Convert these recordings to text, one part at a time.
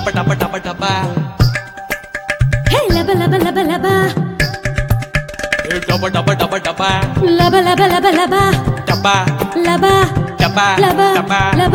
టప టప టప హే లబ లబ లబ లబ ఏ టప టప టప టప లబ లబ లబ లబ టప లబ టప లబ టప లబ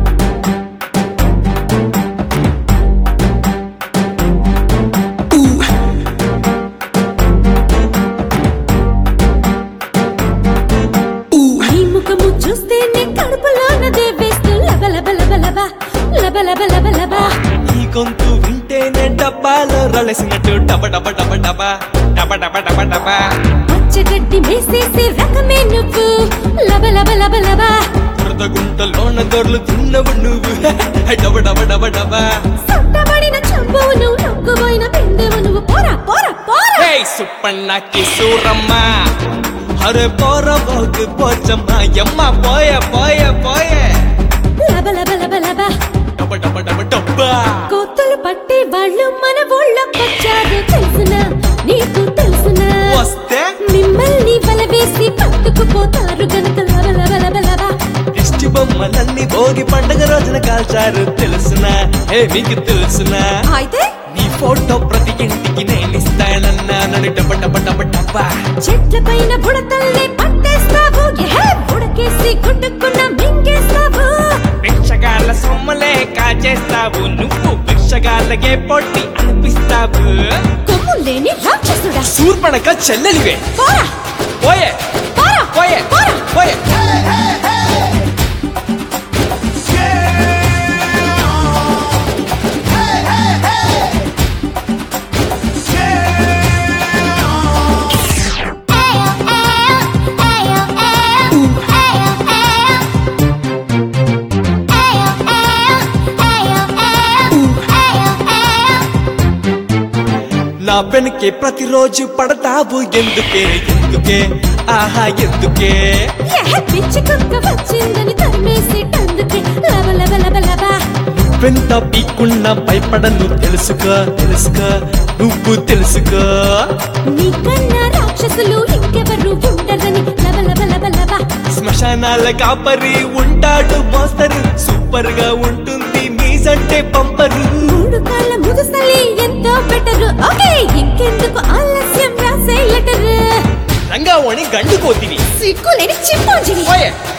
నీ ముఖము చూస్తేనే కడుపులోన దేవేస్తూ లబ లబ లబ లబ లబ లబ లబ లబ ఈ గొంతు వింటేనే డబ్బాలో రలసినట్టు టప టప టప టప టప టప టప టప పచ్చగడ్డి మేసేసే రకమే నువ్వు లబ లబ లబ లబ బురద గుంటలోన దొర్లు తిన్నవు నువ్వు డబ డబ డబ డబ సొట్టబడిన చంబువు నువ్వు నొక్కుపోయిన బిందెవు నువ్వు పోరా పోరా పోరా హే సుప్పన్నకి సూరమ్మ అరే పోర పోకు పోచమ్మ ఎమ్మ పోయ పోయ పోయ లబ లబ లబ లబ డబ డబ డబ డబ్బ కోతలు పట్టే వాళ్ళు మన ఊళ్ళోకొచ్చారు తెలుసునా నీకు తెలుసునా వస్తే మిమ్మల్ని వలవేసి పట్టుకుపోతారు గనక లబ లబ లబ లబ దిష్టి బొమ్మలన్నీ భోగి పండగ రోజున కాల్చారు తెలుసునా ఏ మీకు తెలుసునా అయితే నీ ఫోటో ప్రతి ఇంటికి నేను ఇస్తానన్నానని డబ డబ డబ డబ్బ చెట్ల పైన బుడతల్ని పట్టేస్తావు ఎహే, బుడకేసి గుడ్డుకున్న మింగేస్తావు భిక్షగాళ్ళ సొమ్మలే కాచేస్తావు నువ్వు భిక్షగాళ్ళకే పొట్టి అనిపిస్తావు కొమ్ము లేని రాక్షసుడా శూర్పణక చెల్లెలివే పోరా పోయే పోరా పోయే పోరా పోయే నా వెనకే ప్రతిరోజు పడతావు ఎందుకే ఎందుకే ఆహా ఎందుకే ఎహె, పిచ్చి కుక్క వచ్చిందని తరిమేసేటందుకే లబ లబ లబ లబ వెంట పీక్కున్నా భయపడను తెలుసుకో తెలుసుకో నువ్వు తెలుసుకో నీకన్నా రాక్షసులు ఇంకెవరు ఉండరని లబ లబ లబ లబ శ్మశానాల కాపరి ఉంటాడు మోస్తరు సూపర్ గా ఉంటుంది మీసంటే పంపరు మూడు కాళ్ళ ముదుసలి ఎంతో బెటరు ఓకే ఇంకెందుకు ఆలస్యం రాసే లెటర్ రంగావణి గండు కోతివి సిగ్గులేని చింపాంజివి పోయే